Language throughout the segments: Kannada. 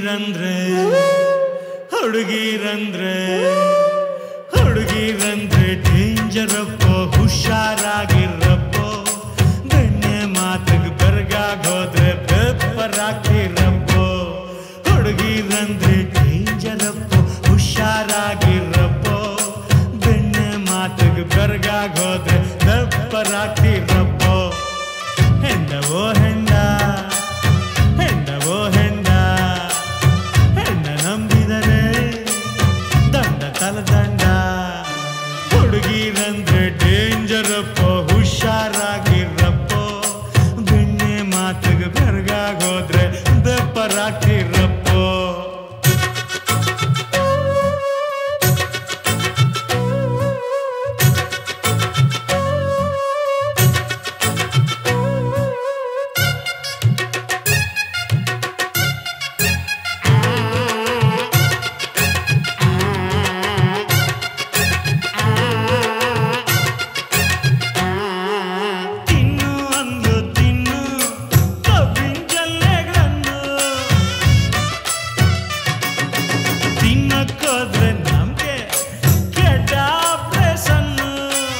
ಹುಡುಗಿರಂದ್ರೆ ಹುಡುಗಿರಂದ್ರೆ ಹುಡುಗಿರಂದ್ರೆ ಡೇಂಜರಪ್ಪ ಹುಷಾರಾಗಿರಪ್ಪ ಬೆಣ್ಣೆ ಮಾತಿಗೆ ಬೆರಗಾಗ ಹೋದ್ರೆ ಬೆಪ್ಪರಾಗ್ತಿರಪ್ಪ ಹುಡುಗಿರಂದ್ರೆ ಡೇಂಜರಪ್ಪ ಹುಷಾರಾಗಿರಪ್ಪ ಬೆಣ್ಣೆ ಮಾತಿಗೆ ಬೆರಗಾಗ ಹೋದ್ರೆ ಬೆಪ್ಪರಾಗ್ತಿರಪ್ಪ ಹೆಂಡವೋ ಹೆಂಡ ಹೆಂಡವೋ ಹೆಂಡ ಹೆಣ್ಣ ನಂಬಿದರೆ ದಂಡ ತಲದಂಡ ಹುಡುಗಿರಂದ್ರೆ ಡೇಂಜರಪ್ಪ ಹುಷಾರಾಗಿರಪ್ಪ ಬೆಣ್ಣೆ ಮಾತಿಗೆ ಬೆರಗಾಗೋದ್ರೆ ಬೆಪ್ಪರಾಗ್ತಿರಪ್ಪ ತಿನ್ನು ಅಂದು ತಿನ್ನು ಕಬ್ಬಿನ ಜಲ್ಲೆಗಳನ್ನು ತಿನ್ನಕ್ಕೋದ್ರೆ ನಮ್ಗೆ ಕೆಟ್ಟ ಆಪ್ರೇಷನ್ನು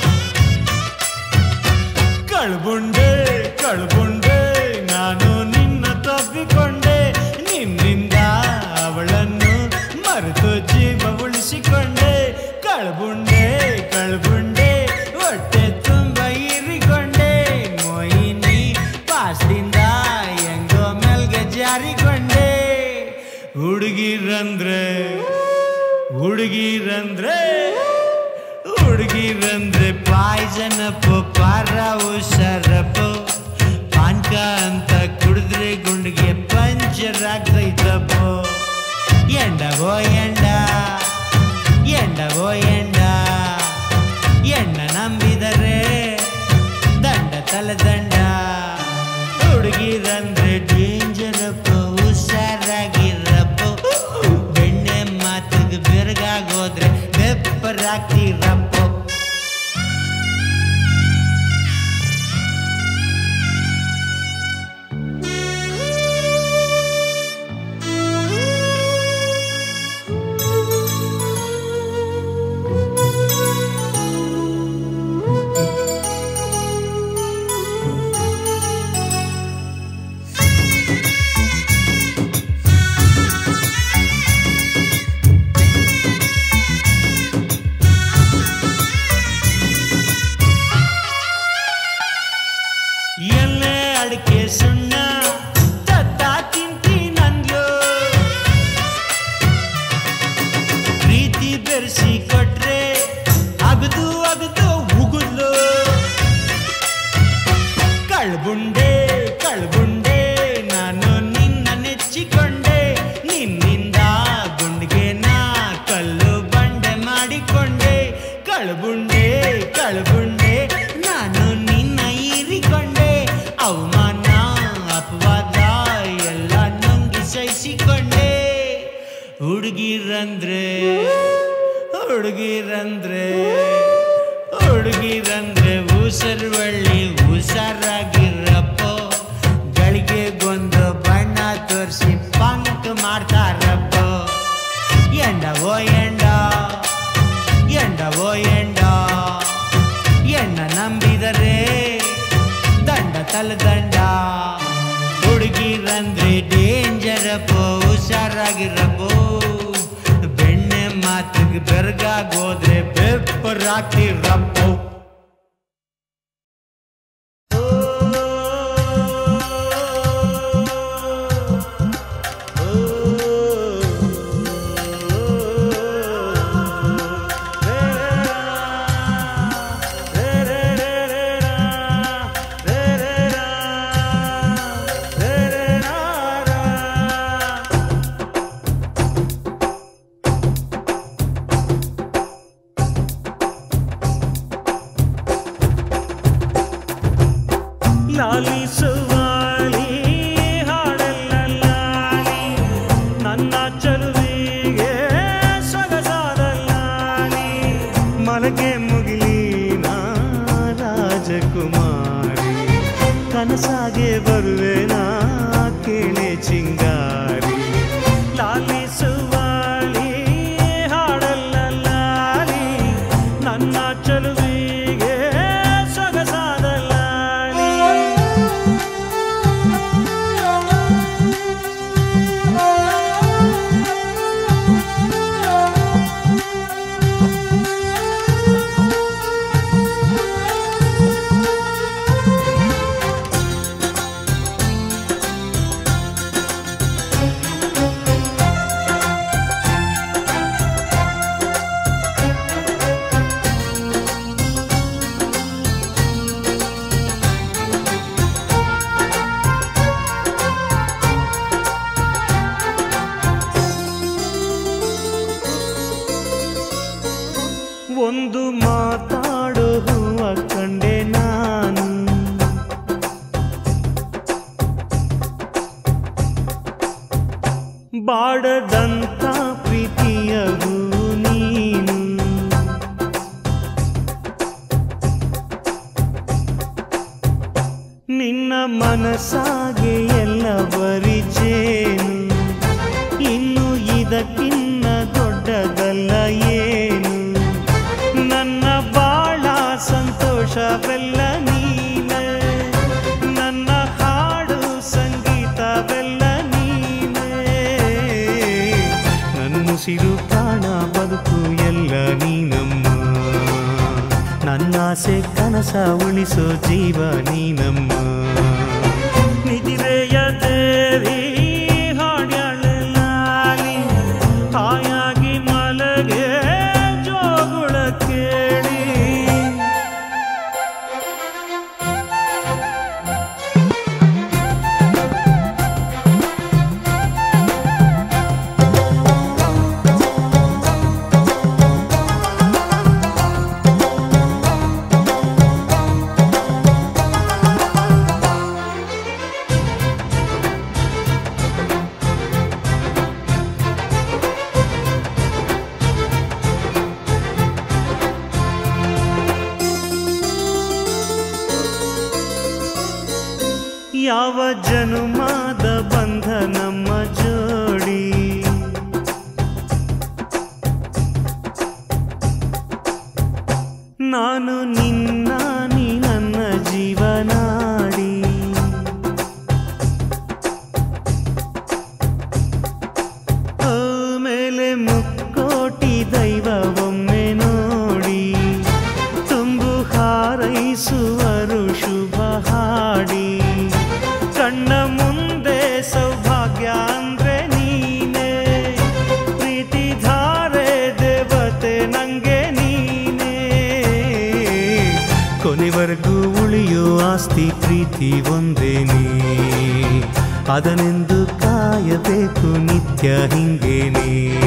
ಕಳ್ಬುಂಡೆ ಕಳ್ಬುಂಡೆ ನಾನು ನಿನ್ನ ತಪ್ಪಿಕೊಂಡೆ ನಿನ್ನಿಂದ ಅವಳನ್ನು ಮರೆತು ಜೀವ ಉಳಿಸಿಕೊಂಡೆ ಕಳ್ಬುಂಡೆ ಕಳ್ಬುಂಡೆ ಹೊಟ್ಟೆ ತುಂಬ ಇರಿಕೊಂಡೆ ಮೊಯಿನಿ ಪಾಸ್ದಿಂದ ಹೆಂಗೋ ಮೇಲ್ಗೆ ಜಾರಿಕೊಂಡೆ ಹುಡುಗಿರಂದ್ರೆ ಹುಡುಗಿರಂದ್ರೆ ಹುಡುಗಿರಂದ್ರೆ ಪಾಯ್ಸನಪ್ಪು ಪಾರ ಹುಷಾರಪ್ಪು ಪಾನ್ಕ ಅಂತ ಕುಡಿದ್ರೆ ಗುಂಡಿಗೆ ಪಂಚರ್ ಆಗ್ತೈತಪ್ಪು ಎಂಡವೋ ಎಂಡ ಎಂಡವೋ ಎಂಡ ಎಣ್ಣ ನಂಬಿದರೆ ದಂಡ ತಲೆದಂಡ ಹುಡುಗಿರಂದ್ರೆ ಡೇಂಜರಪ್ಪ ಹುಷಾರಾಗಿರಪ್ಪ ಬೆಣ್ಣೆ ಮಾತಿಗೆ ಬೆರಗಾಗೋದ್ರೆ ಬೆಪ್ಪರಾಗ್ತಿರಪ್ಪ ಎಲ್ಲೇ ಅಡಿಕೆ ಸುಣ್ಣ ತತ್ತ ತಿಂತಿ ನನ್ಲು ಪ್ರೀತಿ ಬೆರೆಸಿ ಕೊಟ್ರೆ ಅಗದು ಅಗದು ಉಗುದ್ಲು ಕಳ್ಬುಂಡೆ ಕಳ್ಬುಂಡೆ ನಾನು ನಿನ್ನ ನೆಚ್ಚಿಕೊಂಡೆ ನಿನ್ನಿಂದ ಗುಂಡಿಗೆ ನಾ ಕಲ್ಲು ಬಂಡೆ ಮಾಡಿಕೊಂಡೆ ಕಳ್ಬುಂಡೆ ಕಳ್ಬುಂಡೆ ನಾನು ನಿನ್ನ ಹೀರಿಕೊಂಡೆ ಅವಮಾನ ಅಪವಾದ ಎಲ್ಲ ನುಂಗಿ ಸಹಿಸಿಕೊಂಡೆ ಹುಡುಗಿರಂದ್ರೆ ಹುಡುಗಿರಂದ್ರೆ ಹುಡುಗಿರಂದ್ರೆ ಉಸರ್ವಳ್ಳಿ ಹುಷಾರಾಗಿರಪ್ಪ ಗಳಿಗೆಗೊಂದು ಬಣ್ಣ ತೋರಿಸಿ ಪಂಕ್ ಮಾಡ್ತಾರಪ್ಪ ಎಂಡವೋ ಎಂಡ ಎಂಡವೋ ಎಂಡ ಎಣ್ಣ ನಂಬಿದರೆ ದಂಡ ತಲೆದಂಡ ಹುಡುಗಿರಂದ್ರೆ ಡೇಂಜರಪ್ಪ ಹುಷಾರಾಗಿರಪ್ಪೋ ಬೆಣ್ಣೆ ಮಾತಿಗೆ ಬೆರಗಾಗೋದ್ರೆ ಬೆಪ್ಪರಾಗ್ತಿರಪ್ಪೋ ಲಾಲಿಸುವಾಲಿ ಹಾಡಲ್ಲ ಲಾಲಿ ನನ್ನ ಚಲುವಿಗೆ ಸೊಗಸಾದ ಲಾಲಿ ಮಲಗೆ ಮುಗಿಲಿನ ರಾಜಕುಮಾರಿ ಕನಸಾಗೆ ಬರುವೆನಾ ಕೇಳೆ ಚಿಂಗಾರಿ ಲಾ ನನ್ನ ಚಲುವಿಗೆ ಸೊಗಸಾದ ಲಾಲಿ ಒಂದು ಮಾತಾಡೋ ಹೂವ ಕಂಡೆ ನಾನು ಬಾಡದಂತ ಪ್ರೀತಿಯ ಹೂ ನೀನು ನಿನ್ನ ಮನಸ್ಸಾಗೆ ಎಲ್ಲ ಬರಿಜೇನು ಇನ್ನು ಇದಕ್ಕಿನ್ನ ದೊಡ್ಡದಲ್ಲ ಏನು ನನ್ನ ಬಾಳ ಸಂತೋಷವೆಲ್ಲ ನೀನೆ ನನ್ನ ಹಾಡು ಸಂಗೀತವೆಲ್ಲ ನೀನೆ ನನ್ನುಸಿರು ಪ್ರಾಣ ಬದುಕು ಎಲ್ಲ ನೀನಮ್ಮ ನನ್ನಾಸೆ ಕನಸ ಉಳಿಸೋ ಜೀವ ನೀನಮ್ಮ ನಿಧಿರೆಯ ದೇವಿ ಹಾಡ್ಯಾಳಲಾಲಿ ಹಾಯಾಗಿ ಮಲಗೆ ಜೋಗುಳ ಕೇಳಿ ಯಾವ ಜನುಮಾದ ಬಂಧ ನಮ್ಮ ಜೋಡಿ ನಾನು ನಿನ್ನ ನೀ ನನ್ನ ಜೀವನಾಡಿ ಆ ಮೇಲೆ ಮುಕ್ಕೋಟಿ ದೈವ ಒಮ್ಮೆ ನೋಡಿ ತುಂಬು ಹಾರೈಸುವರು ಶುಭ ಹಾಡಿ ಕಣ್ಣ ಮುಂದೆ ಸೌಭಾಗ್ಯ ಅಂದ್ರೆ ನೀನೇ ಪ್ರೀತಿ ಧಾರೆ ದೇವತೆ ನಂಗೆ ನೀನೇ ಕೊನೆವರೆಗೂ ಉಳಿಯೋ ಆಸ್ತಿ ಪ್ರೀತಿ ಒಂದೇನೇ ಅದನೆಂದು ಕಾಯಬೇಕು ನಿತ್ಯ ಹಿಂಗೇನೆ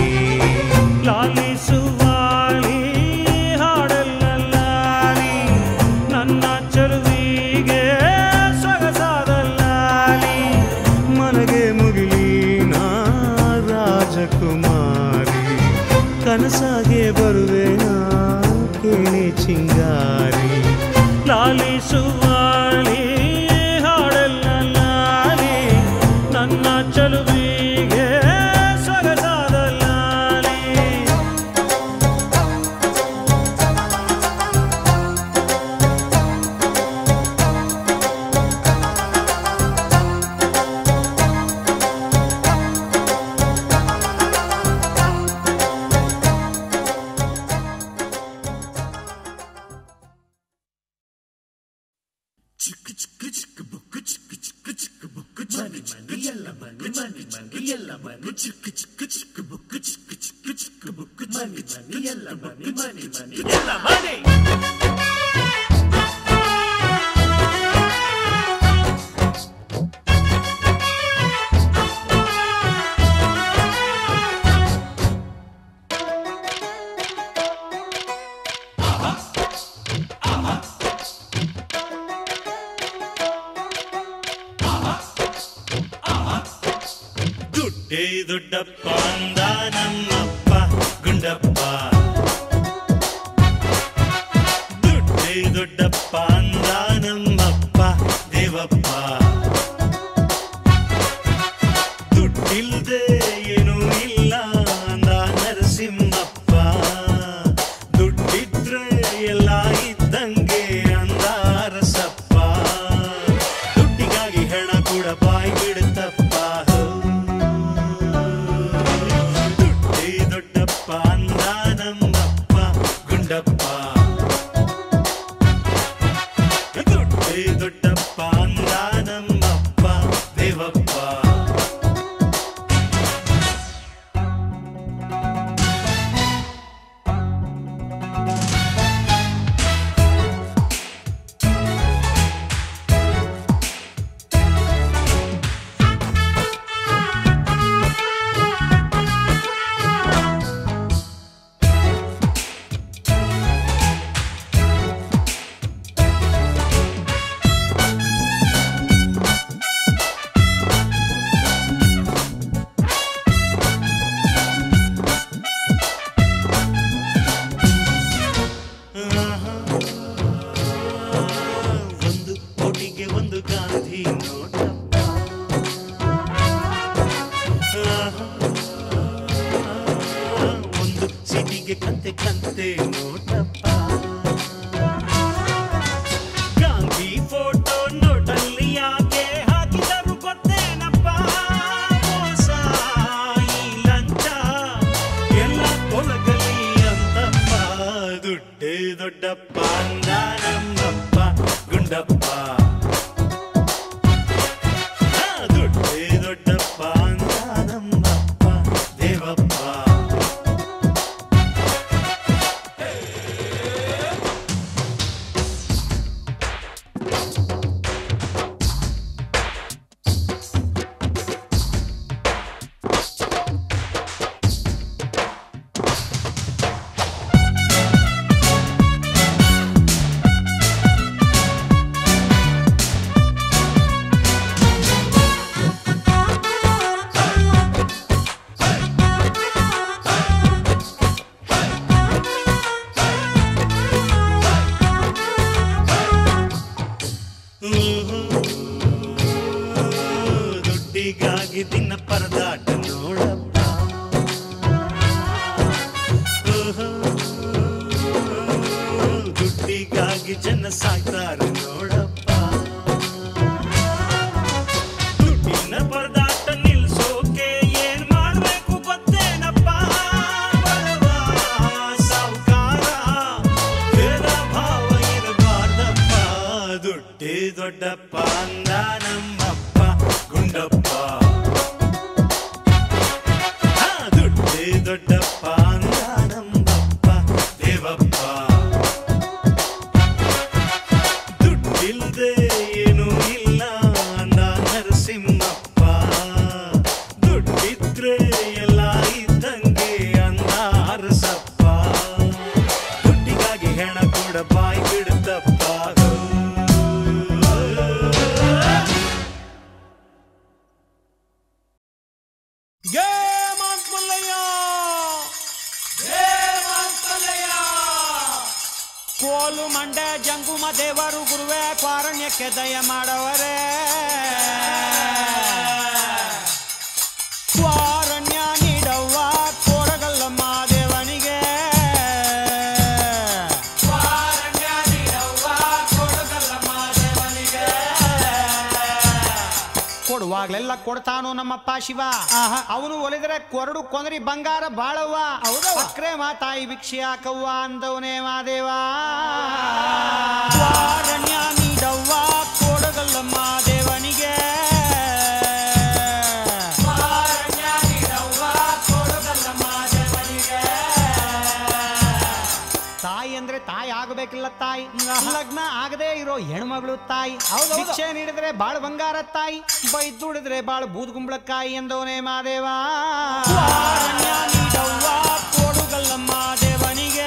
ಲಾಲಿಸುವಾಳಿ ಹಾಡಲ್ಲ ಲಾಲಿ ನನ್ನ ಚಲುವಿಗೆ ಸೊಗಸಾದ ಲಾಲಿ ಮನಗೆ ಮುಗಿಲಿನ ರಾಜಕುಮಾರಿ ಕನಸಾಗೆ ಬರುವೆ ನಾ ಕೇಳಿ ಚಿಂಗಾರಿ ಲಾಲಿಸುವಾಳಿ ಹಾಡಲ್ಲ ಲಾಲಿ ನನ್ನ ಚಲುವಿಗೆ ಸೊಗಸಾದ ಲಾಲಿ ದುಡ್ಡೇ ದೊಡ್ಡಪ್ಪ ಅಂದ ನಮ್ಮಪ್ಪ ಗುಂಡಪ್ಪ ದುಡ್ಡೇ ದೊಡ್ಡಪ್ಪ ಅಂದ ನಮ್ಮಪ್ಪ ದೇವಪ್ಪ ದುಡ್ಡಿಲ್ದೆ ಏನೂ ಇಲ್ಲ ಅಂದ ನರಸಿಂಹಪ್ಪ ದುಡ್ಡಿದ್ರೆ ದುಡ್ಡೇ ದೊಡ್ಡಪ್ಪ ಅಂದ ನಮ್ಮಪ್ಪ ಗುಂಡಪ್ಪ ಆ, ದುಡ್ಡೇ ದೊಡ್ಡಪ್ಪ ಅಂದ ನಮ್ಮಪ್ಪ ದೇವಪ್ಪ ದುಡ್ಡಿಗಾಗಿ ದಿನ ಪರದಾಟ ನೋಡಪ್ಪ ಓಹೋ, ದುಡ್ಡಿಗಾಗಿ ಜನ ಸಾಯ್ತಾರೆ ನೋಡಪ್ಪ ದುಡ್ಡಿನ ಪರದಾಟ ನಿಲ್ಸೋಕೆ ಏನ್ ಮಾಡ್ಬೇಕು ಗೊತ್ತೇನಪ್ಪ ಬಡವ, ಸಾವ್ಕಾರ, ಭೇದ ಭಾವ ಇರಬಾರ್ದಪ್ಪ ದುಡ್ಡೇ ದೊಡ್ಡಪ್ಪ ಅಂದ ನಮ್ಮಪ್ಪ ಗುಂಡಪ್ಪ ಆ, ದುಡ್ಡೇ ದೊಡ್ಡಪ್ಪ ಅಂದ ನಮ್ಮಪ್ಪ ದೇವಪ್ಪ ದುಡ್ಡಿಲ್ದೆ ಏನೂ ಇಲ್ಲ ಅಂದ ನರಸಿಂಹಪ್ಪ ದುಡ್ಡಿದ್ರೆ ಎಲ್ಲ ಇದ್ದಂಗೆ ಅಂದ ಅರಸಪ್ಪ ದುಡ್ಡಿಗಾಗಿ ಹೆಣ ಕೂಡ ಬಾಯಿ ಬಿಡುತ್ತಪ್ಪ ಕೋಲು ಮಂಡೆ ಜಂಗುಮ ದೇವರು ಗುರುವೆ ಕ್ವಾರಣ್ಯಕ್ಕೆ ದಯ ಮಾಡವರೇ ಕ್ವಾರಣ್ಯ ನೀಡವ್ವ ಕೋಡಗಲ್ಲಮ್ಮ ದೇವನಿಗೆ ಕ್ವಾರಣ್ಯ ನೀಡವ್ವ ಕೋಡಗಲ್ಲಮ್ಮ ದೇವನಿಗೆ ಕೊಡುವಾಗ್ಲೆಲ್ಲ ಕೊಡ್ತಾನು ನಮ್ಮಪ್ಪ ಶಿವ ಅವನು ಒಲಿದ್ರೆ ಕೊರಡು ಕೊಂದರಿ ಬಂಗಾರ ಬಾಳವ್ವ ಅಕ್ರೆ ಮಾತಾಯಿ ಭಿಕ್ಷೆ ಹಾಕವ್ವ ಅಂದವನೇ ಮಾದೇವ ವಾರಣ್ಯ ನೀಡವ್ವ ಕೊಡಗಲ್ಲಮ್ಮ ದೇವನಿಗೆ ವಾರಣ್ಯ ನೀಡವ್ವ ಕೊಡಗಲ್ಲಮ್ಮ ದೇವನಿಗೆ ತಾಯಿ ಅಂದ್ರೆ ತಾಯಿ ಆಗಬೇಕಿಲ್ಲ ತಾಯಿ ಲಗ್ನ ಆಗದೆ ಇರೋ ಹೆಣ್ಮಗಳು ತಾಯಿ ಶಿಕ್ಷೆ ನೀಡಿದ್ರೆ ಬಾಳ್ ಬಂಗಾರ ತಾಯಿ ಬೈದುಡಿದ್ರೆ ಬಾಳ್ ಬೂದ್ಗುಂಬಳಕಾಯಿ ಎಂದವನೇ ಮಾದೇವ ವಾರಣ್ಯ ನೀಡವ್ವ ಕೊಡುಗಲ್ಲಮ್ಮ ದೇವನಿಗೆ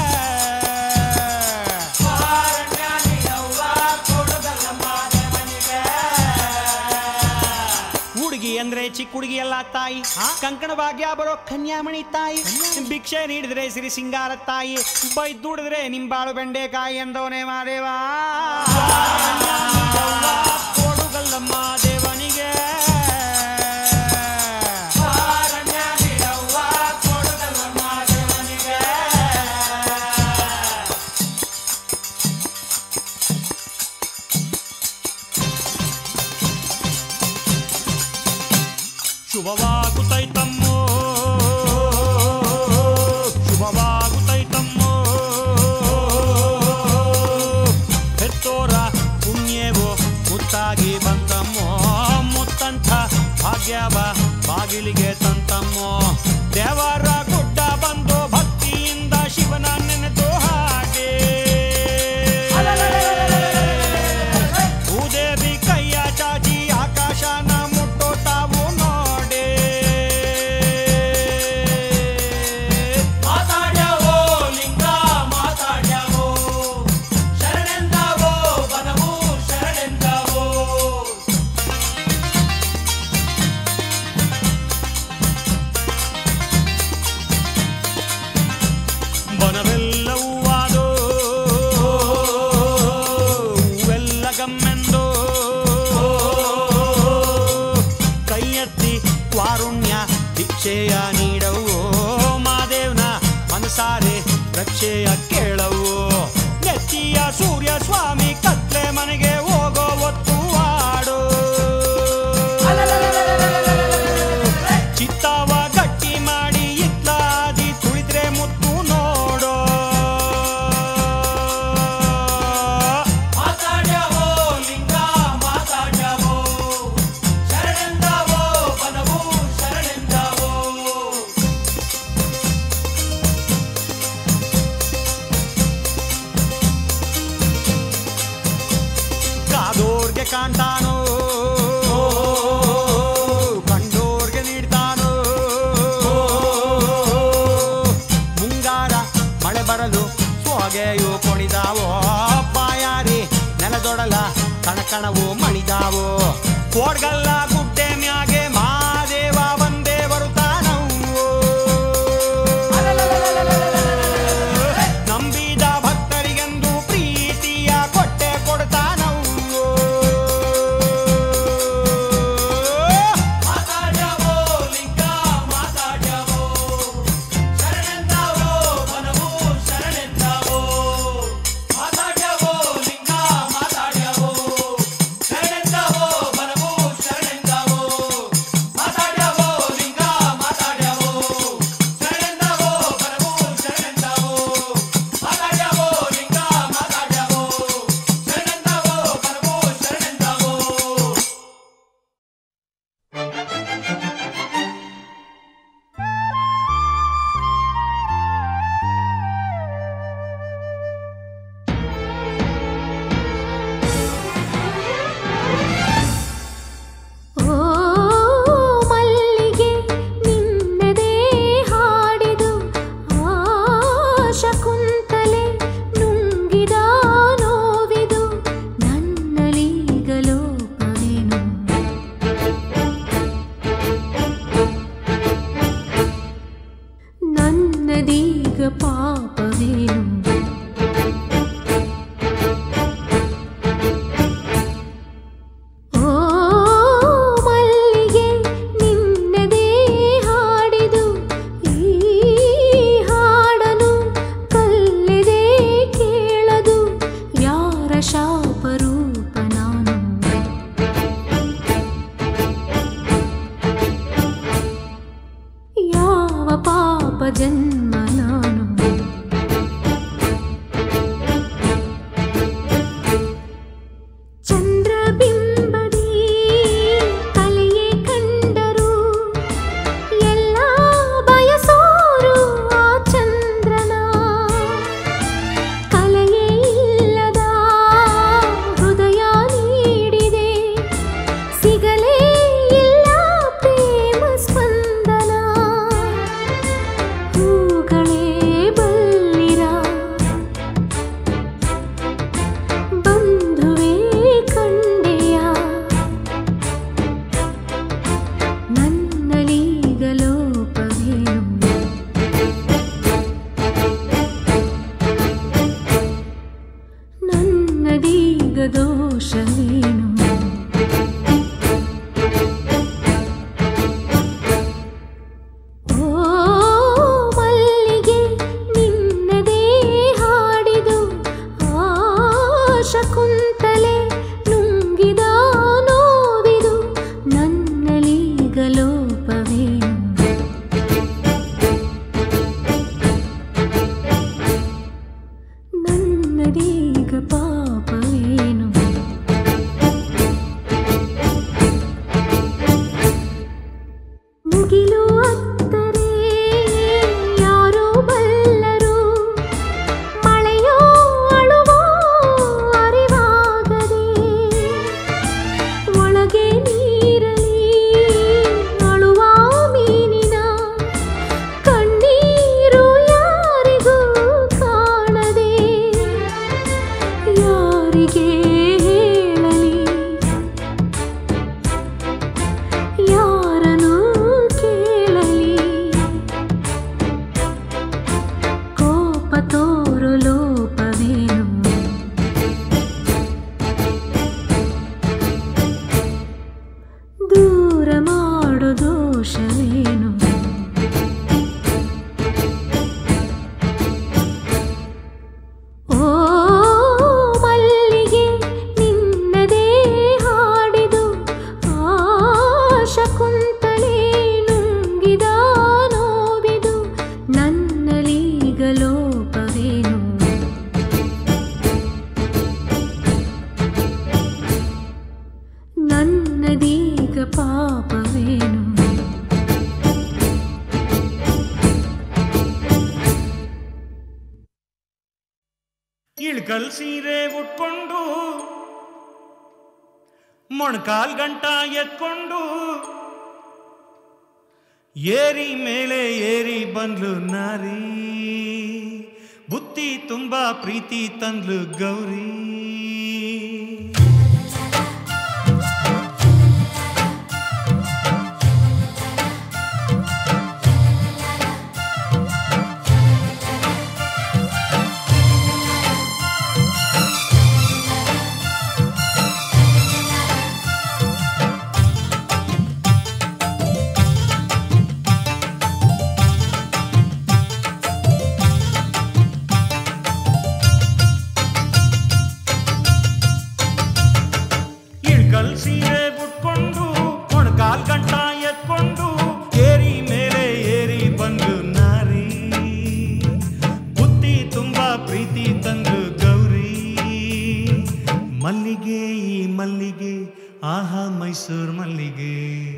ವಾರಣ್ಯ ನೀಡವ್ವ ಕೊಡುಗಲ್ಲಮ್ಮ ದೇವನಿಗೆ ಹುಡುಗಿ ಅಂದ್ರೆ ಚಿಕ್ಕ ಹುಡುಗಿ ಅಲ್ಲ ತಾಯಿ ಕಂಕಣ ಭಾಗ್ಯ ಬರೋ ಕನ್ಯಾಮಣಿ ತಾಯಿ ಭಿಕ್ಷೆ ನೀಡಿದ್ರೆ ಸಿರಿ ಸಿಂಗಾರ ತಾಯಿ ಬೈದುಡಿದ್ರೆ ನಿಂಬಾಳು ಬೆಂಡೆಕಾಯಿ ಎಂದವನೇ ಮಾದೇವ ಕೊಡುಗಲ್ಲಮ್ಮ ದೇವನಿಗೆ ಕೊಡುಗಲ್ಲಮ್ಮ ದೇವನಿಗೆ ಶುಭವಾಗುತ್ತೈತಮ್ಮೋ ಶುಭವಾಗುತ್ತೈತಮ್ಮೋ ಹೆತ್ತೋರ ಪುಣ್ಯವೋ ಮುತ್ತಾಗಿ ಬಂತಮ್ಮೋ ಮುತ್ತಂಥ ಭಾಗ್ಯವ ಬಾಗಿಲಿಗೆ ತಂತಮ್ಮೋ ದೇವರ ಗುಡ್ಡ ಬಂದು ಭಕ್ತಿಯಿಂದ ಶಿವನ ನೆನೆದು ಹಾಗೆ ಭೂದೇವಿ ಕೈಯ ಚಾಚಿ ಆಕಾಶನ ಮುಟ್ಟೋ ತಾವು ನೋಡೆ ಮಾತಾಡ್ಯಾವೋ ಲಿಂಗ ಮಾತಾಡ್ಯಾವೋ ಶರಣೆಂದಾವೋ ಬನವು ಶರಣೆಂದಾವೋ ಕಾಣ್ತಾನೋ ಕಂಡೋರ್ಗೆ ನೀಡ್ತಾನೋ ಮುಂಗಾರ ಮಳೆ ಬರಲು ಸೊಗೆಯು ಕೊಣಿದಾವೋ ಬಾಯಾರಿ ನೆಲದೊಡಲ ಕಣಕಣವು ಮಣಿದಾವೋ ಕೋಡ್ಗಲ್ಲ ಗುಡ್ಡೆ ಮ್ಯಾಗೆ ಮಾದೇವ ಬಂದೇ ಬರುತ್ತಾನವು ನಂಬಿದ ಭಕ್ತರಿಗೆಂದು ಪ್ರೀತಿಯ ಕೊಟ್ಟೆ ಕೊಡ್ತಾನವು ಮಾತಾಡ್ಯವೋ ಲಿಂಗ ಮಾತಾಡ್ಯವೋ ಶರಣೆಂದವೋ ಮನವು ಶರಣೆಂದವೋ ಮಾತಾಡ್ಯವೋ ಲಿಂಗ ಮಾತಾಡ್ಯವೋ ಶರಣೆಂದವೋ ಮನವು ಶರಣೆಂದವೋ ಮಾತಾಡ್ಯವೋ ಲಿಂಗ ಮಾತಾಡ್ಯವೋ ಶರಣೆಂದವೋ ಮನವು ಶರಣೆಂದವೋ ಮಾತಾಡ್ಯವೋ ಲಿಂಗ ಮಾತಾಡ್ಯವೋ ಶರಣೆಂದವೋ ಮನವು ಶರಣೆಂದವೋ ಓ ಮಲ್ಲಿಗೆ ನಿನ್ನದೇ ಹಾಡಿದು ಆಶ ಕುಂತಲೆ ನುಂಗಿದ ನೋವಿದು ನನ್ನಲೀಗ ಲೋಪವೇನು ನನ್ನದೀಗ ಪಾಪವೇನು ಓ ಮಲ್ಲಿಗೆ ನಿನ್ನದೇ ಹಾಡಿದು ಈ ಹಾಡನು ಕಲ್ಲೆದೆ ಕೇಳದು ಯಾರ ಶಾಪರೂಪ ನಾನು ಯಾವ ಪಾಪ ಜನ್ಮ ನಾನು ಚಂದ್ರಬಿಂಬದಿ ಕಲೆಯೇ ಕಂಡರು ಎಲ್ಲ ಬಯಸೋರು ಆ ಚಂದ್ರನ ಕಲೆಯೇ ಇಲ್ಲದ ಹೃದಯ ನೀಡಿದೆ ಸಿಗಲೇ ಇಲ್ಲ ಪ್ರೇಮ ಸ್ಪಂದನ ಹೂಗಳೇ ಬಲ್ಲಿರ ಬಂಧುವೇ ಕಂಡೆಯ ನನ್ನಲೀಗ ಲೋಪವೇನು ನನ್ನದೀಗ ದೋಷವೇನು ಓ ಮಲ್ಲಿಗೆ ನಿನ್ನದೇ ಹಾಡಿದು ಆಶ ಕುಂತಲೆ ನುಂಗಿದ ನೋವಿದು ನನ್ನಲೀಗ ಲೋಪವೇನು ನನ್ನದೀಗ ಪಾಪವೇನು ಮುಗಿಲು ಅತ್ತರೆ ಯಾರೋ ಬಲ್ಲರು ಮಳೆಯೋ ಅಳುವೋ ಅರಿವಾಗದೆ ಒಳಗೆ ನೀರಲಿ ಅಳುವ ಮೀನಿನ ಕಣ್ಣೀರು ಯಾರಿಗೂ ಕಾಣದೆ ಯಾರಿಗೆ ಹೇಳಲಿ ಯಾರನು ಕೇಳಲಿ ಕೋಪ ತೋರು ಲೋಪವೇನು ದೂರ ಮಾಡು ದೋಷವೇನು ಓ ಮಲ್ಲಿಗೆ ನಿನ್ನದೇ ಹಾಡಿದು ಆಶ ಕುಂತಲೆ ನುಂಗಿದ ನೋವಿದು ನನ್ನಲೀಗ ಲೋಪವೇನು ನನ್ನದೀಗ ಪಾಪವೇನು ಇಳ್ಕಲ್ ಸೀರೆ ಉಟ್ಕೊಂಡು ಮೊಣಕಾಲ್ ಗಂಟ ಎತ್ಕೊಂಡು ಏರಿ ಮೇಲೆ ಏರಿ ಬಂದ್ಲು ನಾರಿ ಬುತ್ತಿ ತುಂಬಾ ಪ್ರೀತಿ ತಂದ್ಲು ಗೌರಿ ಇಳ್ಕಲ್ ಸೀರೆ ಉಟ್ಕೊಂಡು ಮೊಣಕಾಲ್ ಗಂಟ ಎತ್ಕೊಂಡು ಏರಿ ಮೇಲೆ ಏರಿ ಬಂದು ನಾರಿ ಬುತ್ತಿ ತುಂಬಾ ಪ್ರೀತಿ ತಂದು ಗೌರಿ ಮಲ್ಲಿಗೆ ಈ ಮಲ್ಲಿಗೆ ಆಹಾ ಮೈಸೂರ್ ಮಲ್ಲಿಗೆ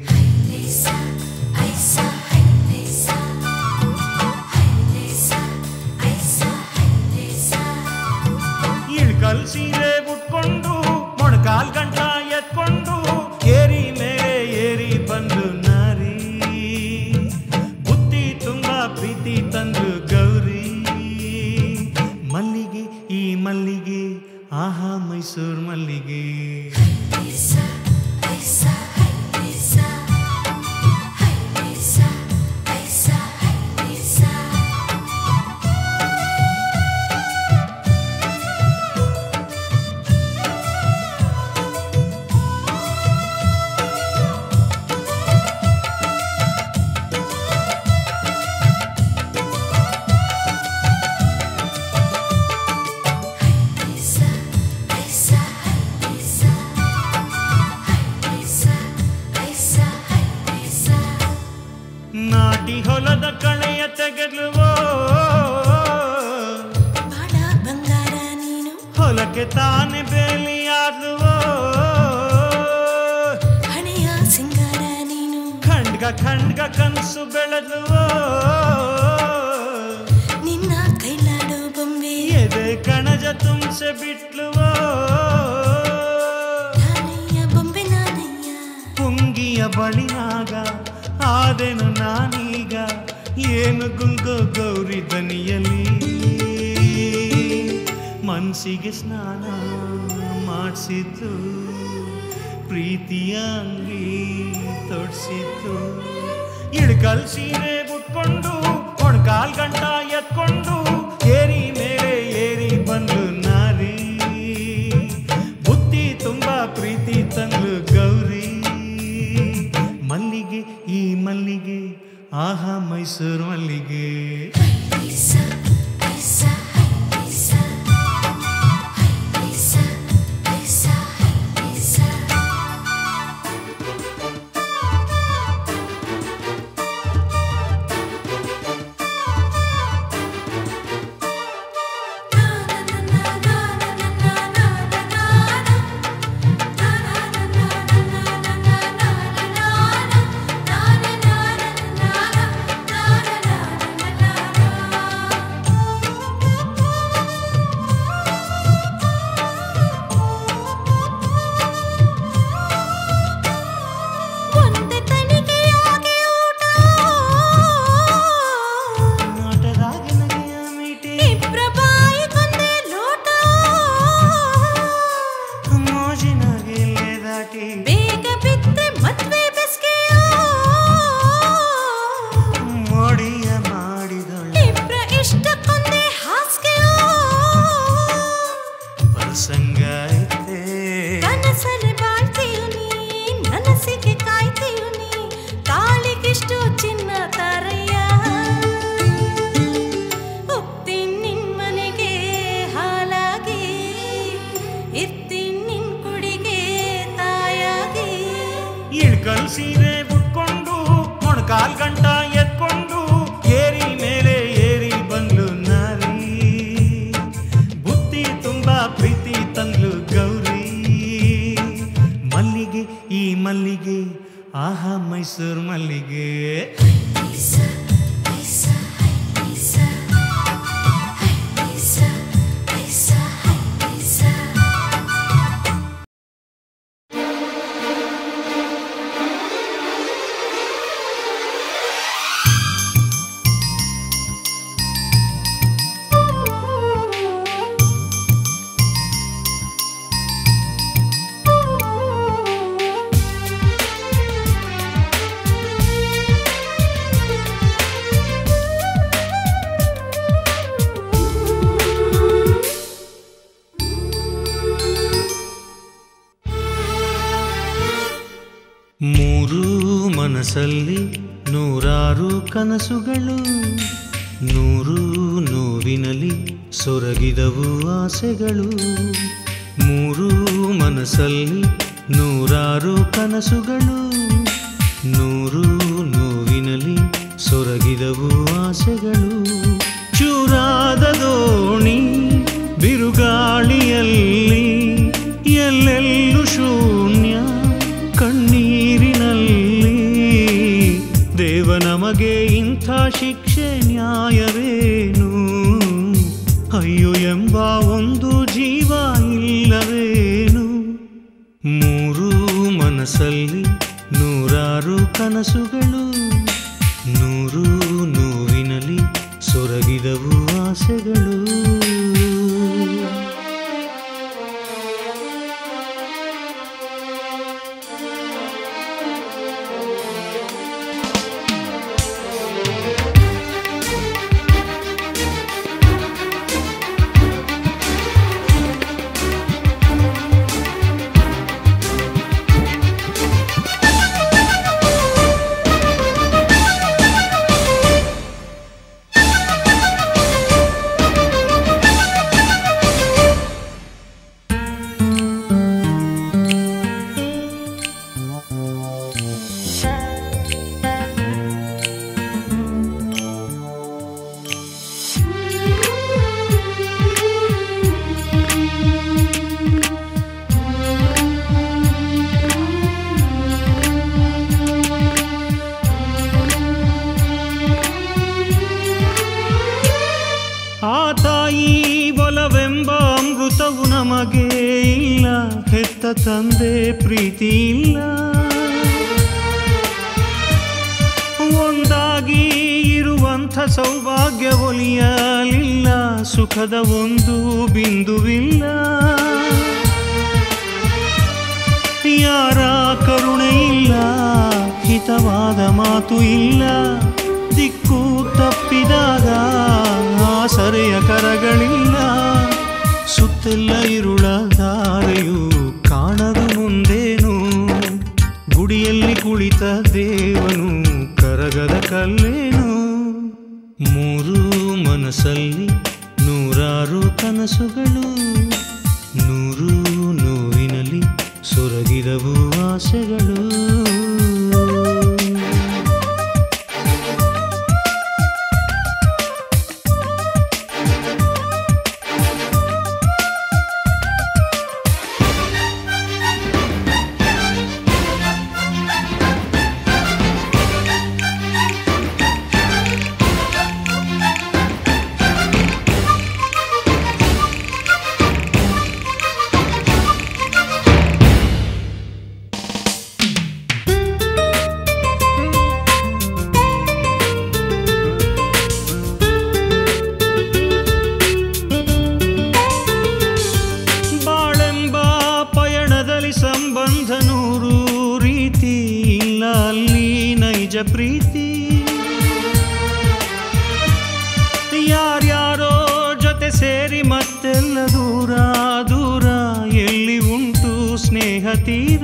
ಇಳ್ಕಲ್ ಸೀರೆ ಉಟ್ಕೊಂಡು ಮೊಣಕಾಲ್ ಗಂಟ ಎತ್ಕೊಂಡು ಏರಿ ಮೇಲೆ ಏರಿ ಬಂದು ನಾರಿ ಬುತ್ತಿ ತುಂಬಾ ಪ್ರೀತಿ ತಂದು ಗೌರಿ ಮಲ್ಲಿಗೆ ಈ ಮಲ್ಲಿಗೆ ಆಹಾ ಮೈಸೂರ್ ಮಲ್ಲಿಗೆ ನಾಟಿ ಹೊಲದ ಕಳೆಯ ತೆಗೆದುವೋ ಬಾಳ ಬಂಗಾರ ನೀನು ಹೊಲಕ್ಕೆ ತಾನೆ ಬೇಲಿಯಾದುವೋ ಹಣೆಯ ಸಿಂಗಾರ ನೀನು ಖಂಡ್ಗ ಖಂಡ್ಗ ಕನಸು ಬೆಳೆದುವೋ ನಿನ್ನ ಕೈಲಾಡು ಬೊಂಬೆ ಎದೆ ಕಣಜ ತುಂಬಿಸೆ ಬಿಟ್ಲುವೋ ನಾನಯ್ಯ ಬೊಂಬೆ ನಾನಯ್ಯ ಪುಂಗಿಯ ಬಳಿನಾಗ ಆದೆನು ನಾನೀಗ ಏನು ಗುಂಗೋ ಗೌರಿ ದನಿಯಲಿ ಮನ್ಸಿಗೆ ಸ್ನಾನ ಮಾಡಿಸಿದ್ದು ಪ್ರೀತಿಯ ಅಂಗಿ ತೊಡ್ಸಿದ್ದು ಇಳ್ಕಲ್ ಸೀರೆ ಉಟ್ಕೊಂಡು ಕೊಣ್ಕಾಲ್ ಗಂಟ ಎತ್ಕೊಂಡು ಏರಿ ಮೇಲೆ ಏರಿ ಬಂದು ನಾರಿ ಬುತ್ತಿ ತುಂಬಾ ಪ್ರೀತಿ ತಂದು ಗೌರಿ ಮಲ್ಲಿಗೆ ಈ ಮಲ್ಲಿಗೆ ಆಹಾ ಮೈಸೂರು ಮಲ್ಲಿಗೆ ಒಂದೇ ತನಿಖೆಯಾಗಿ ಊಟ ಆಟದಾಗ ನಗೆಯ ಮೀಟಿ ಇಬ್ರ ಬಾಯಿಗೊಂದೇ ಲೋಟ ಮೋಜಿನಾಗೆ ಇಲ್ಲೇ ದಾಟಿ ಬೇಗ ಬಿದ್ರೆ ಮದ್ವೆ ಬೆಸ್ಗೆಯ ಮೋಡಿಯ ಮಾಡಿದೊಳ್ಳೆ ಇಬ್ರ ಇಷ್ಟಕ್ಕೊಂದೇ ಹಾಸ್ಗೆಯ ಪ್ರಸಂಗ ಐತೆ ಕನಸಲ್ಲಿ ಬಾಳ್ತೀಯು ನೀ ನನಸಿಗೆ ಕಾಯ್ತೀಯು ನೀ ಕಾಲಿಗಿಷ್ಟು ಚಿನ್ನ ತಾರಯ್ಯ ಹೋಗ್ತೀನಿ ನಿನ್ ಮನೆಗೆ ಹಾಲಾಗಿ ಇರ್ತೀನಿ ನಿನ್ ಕುಡಿಗೆ ತಾಯಾಗಿ ಇಳ್ಕಲ್ ಸೀರೆ ಉಟ್ಕೊಂಡು ಮೊಣಕಾಲ್ ಗಂಟ ಎತ್ಕೊಂಡು ಏರಿ ಮೇಲೆ ಏರಿ ಬಂದ್ಲು ನಾರಿ ಬುತ್ತಿ ತುಂಬಾ ಪ್ರೀತಿ ತಂದ್ಲು ಗೌರಿ ಮಲ್ಲಿಗೆ ಈ ಮಲ್ಲಿಗೆ ಆಹಾ ಮೈಸೂರು ಮಲ್ಲಿಗೆ ಐಸ ಮನಸ್ಸಲ್ಲಿ ನೂರಾರು ಕನಸುಗಳು ನೂರು ನೋವಿನಲಿ ಸೊರಗಿದವು ಆಸೆಗಳು ಮೂರು ಮನಸ್ಸಲ್ಲಿ ನೂರಾರು ಕನಸುಗಳು ನೂರು ನೋವಿನಲಿ ಸೊರಗಿದವು ಆಸೆಗಳು ಚೂರಾದ ದೋಣಿ ಬಿರುಗಾಳಿಯಲ್ಲಿ ಎಲ್ಲೆಲ್ಲೂ ಶೂನ್ಯ ಕಣ್ಣೀರಿನಲ್ಲಿ ದೇವ ನಮಗೆ ಇಂಥ ಶಿಕ್ಷೆ ನ್ಯಾಯವೇನು ಅಯ್ಯೋ ಎಂಬ ಒಂದು ಜೀವ ಇಲ್ಲವೇನು ಮೂರು ಮನಸ್ಸಲ್ಲಿ ನೂರಾರು ಕನಸುಗಳು ನೂರು ನೋವಿನಲಿ ಸೊರಗಿದವು ಆಸೆಗಳು ಆ ತಾಯಿ ಬಲವೆಂಬ ಅಮೃತವು ನಮಗೆ ಇಲ್ಲ ಹೆತ್ತ ತಂದೆ ಪ್ರೀತಿ ಇಲ್ಲ ಒಂದಾಗಿ ಇರುವಂಥ ಸೌಭಾಗ್ಯ ಒಲಿಯಲಿಲ್ಲ ಸುಖದ ಒಂದು ಬಿಂದುವಿಲ್ಲ ಯಾರ ಕರುಣೆ ಇಲ್ಲ ಹಿತವಾದ ಮಾತು ಇಲ್ಲ ದಿಕ್ಕು ತಪ್ಪಿದಾಗ ಆಸರೆಯ ಕರಗಳಿಲ್ಲ ಸುತ್ತೆಲ್ಲ ಇರುಳ ದಾರೆಯು ಕಾಣದು ಮುಂದೇನು ಗುಡಿಯಲ್ಲಿ ಕುಳಿತ ದೇವನು ಕರಗದ ಕಲ್ಲೇನು ಮೂರು ಮನಸ್ಸಲ್ಲಿ ನೂರಾರು ಕನಸುಗಳು ನೂರು ನೋವಿನಲ್ಲಿ ಸೊರಗಿದವು ಆಸೆಗಳು ಬಾಳೆಂಬ ಪಯಣದಲ್ಲಿ ಸಂಬಂಧ ನೂರು ರೀತಿ ಇಲ್ಲ ಅಲ್ಲಿ ನೈಜ ಪ್ರೀತಿ ಯಾರ್ಯಾರೋ ಜೊತೆ ಸೇರಿ ಮತ್ತೆಲ್ಲ ದೂರ ದೂರ ಎಲ್ಲಿ ಉಂಟು ಸ್ನೇಹ ತೀರ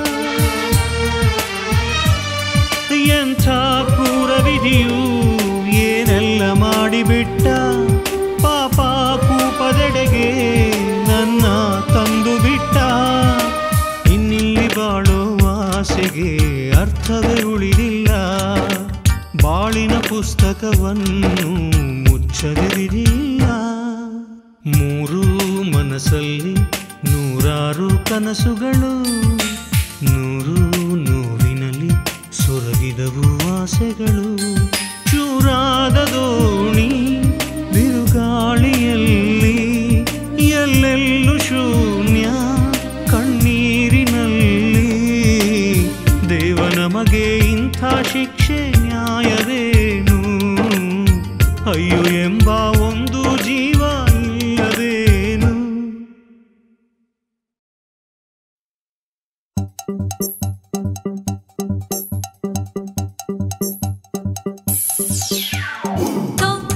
ಎಂಥ ಕ್ರೂರ ವಿಧಿಯು ಏನೆಲ್ಲ ಮಾಡಿಬಿಟ್ಟ ಪಾಪ ಕೂಪದೆಡೆಗೆ ನನ್ನ ತಂದು ಬಿಟ್ಟ ಇನ್ನಿಲ್ಲಿ ಬಾಳೋ ಆಸೆಗೆ ಅರ್ಥವೇ ಉಳಿದಿಲ್ಲ ಬಾಳಿನ ಪುಸ್ತಕವನ್ನು ಮುಚ್ಚದಿರಿಲ್ಲ ಮೂರು ಮನಸ್ಸಲ್ಲಿ ನೂರಾರು ಕನಸುಗಳು ನೂರು ನೋವಿನಲ್ಲಿ ಸೊರಗಿದವು ಆಸೆಗಳು ಚೂರಾದ ದೋಣಿ ಬಿರುಗಾಳಿಯಲ್ಲಿ ಎಲ್ಲೆಲ್ಲೂ ಶೂನ್ಯ ಕಣ್ಣೀರಿನಲ್ಲಿ ದೇವ ನಮಗೆ ಇಂಥ ಶಿಕ್ಷೆ ನ್ಯಾಯವೇನು ಅಯ್ಯೋ ಎಂಬ ಒಂದು ಜೀವ ಇಲ್ಲವೇನು ತೋ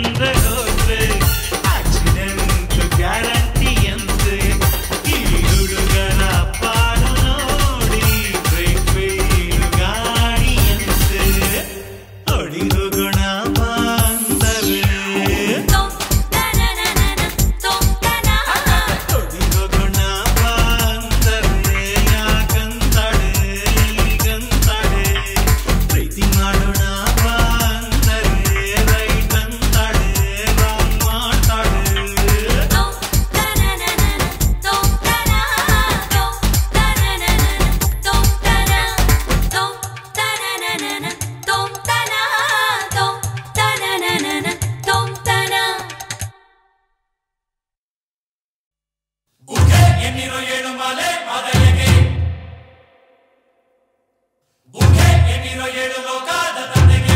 ಅಂದ್ರೆ ಹೋದ್ರೆ ಆಕ್ಸಿಡೆಂಟ್ ಗ್ಯಾರಂಟಿ ಅಂತೆ ಈ ಹುಡುಗರ ಪಾಡು ನೋಡಿ ಬ್ರೇಕ್ ಫೇಲ್ ಗಾಡಿಯಂತೆ ಹೊಡಿ ಹೋಗೋಣ ಬಾ ಅಂದರೆ ಹೊಡಿ ಹೋಗೋಣ ಬಾ ಅಂದರೆ ಯಾಕಂತಾಳೆ ಈಗಂತಾಳೆ ಪ್ರೀತಿ ಮಾಡೋಣ ಬಾ ಅಂದರೆ ರೈಟ್ ಅಂತಾಳೆ ರಾಂಗ್ ಮಾಡ್ತಾಳೆ ಉಘೆ ಎನ್ನಿರೋ ಏಳು ಮಾಲೆ ಮಾದಯ್ಯಗೆ ಉಘೆ ಎನ್ನಿರೋ ಏಳು ಲೋಕದ ತಂದೆಗೆ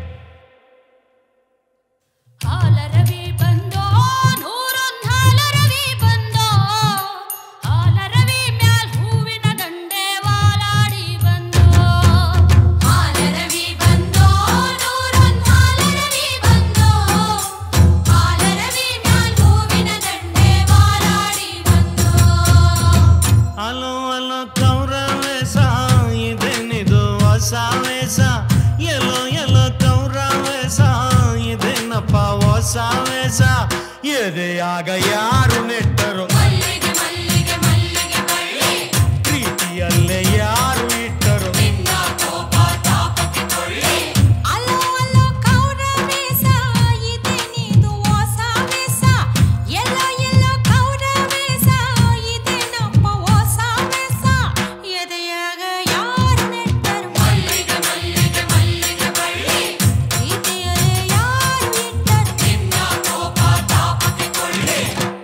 ಹಾಲರವಿ ಬಂದೋ ನೂರೊಂದ್ ಹಾಲರವಿ ಬಂದೋ ಹಾಲರವಿ ಮ್ಯಾಲ್ ಹೂವಿನ ದಂಡೆ ವಾಲಾಡಿ ಬಂದೋ ಹಾಲರವಿ ಬಂದೋ ನೂರೊಂದ್ ಹಾಲರವಿ ಬಂದೋ ಹಾಲರವಿ ಮ್ಯಾಲ್ ಹೂವಿನ ದಂಡೆ ವಾಲಾಡಿ ಬಂದೋ ಅಲೋ ಅಲೋ ಕೌರವೇಶ ಇದೇನಿದು ಹೊಸ ವೇಷ ಎಲ್ಲೋ ಎಲ್ಲೋ ಕೌರವೇಶ ಇದೇನಪ್ಪ ಹೊಸ ವೇಷ ಎದೆಯಾಗ ಯಾರು ನೆಟ್ಟರು ಮಲ್ಲಿಗೆ ಮಲ್ಲಿಗೆ ಮಲ್ಲಿಗೆ ಬಳ್ಳಿ ಪ್ರೀತಿಯಲ್ಲೇ ಯಾರು ಇಟ್ಟರು ನಿನ್ನ ಕೋಪ ತಾಪಕ್ಕೆ ಕೊಳ್ಳಿ ಅಲ್ಲೋ ಅಲ್ಲೋ ಕೌರವೇಶ ಇದೇನಿದು ಹೊಸ ವೇಷ ಎಲ್ಲೋ ಎಲ್ಲೋ ಕೌರವೇಶ ಇದೇನಪ್ಪ ಹೊಸ ವೇಷ ಎದೆಯಾಗ ಯಾರು ನೆಟ್ಟರು ಮಲ್ಲಿಗೆ ಮಲ್ಲಿಗೆ ಮಲ್ಲಿಗೆ ಬಳ್ಳಿ ಪ್ರೀತಿಯಲ್ಲೇ ಯಾರು ಇಟ್ಟರು ನಿನ್ನ ಕೋಪ ತಾಪಕ್ಕೆ ಕೊಳ್ಳಿ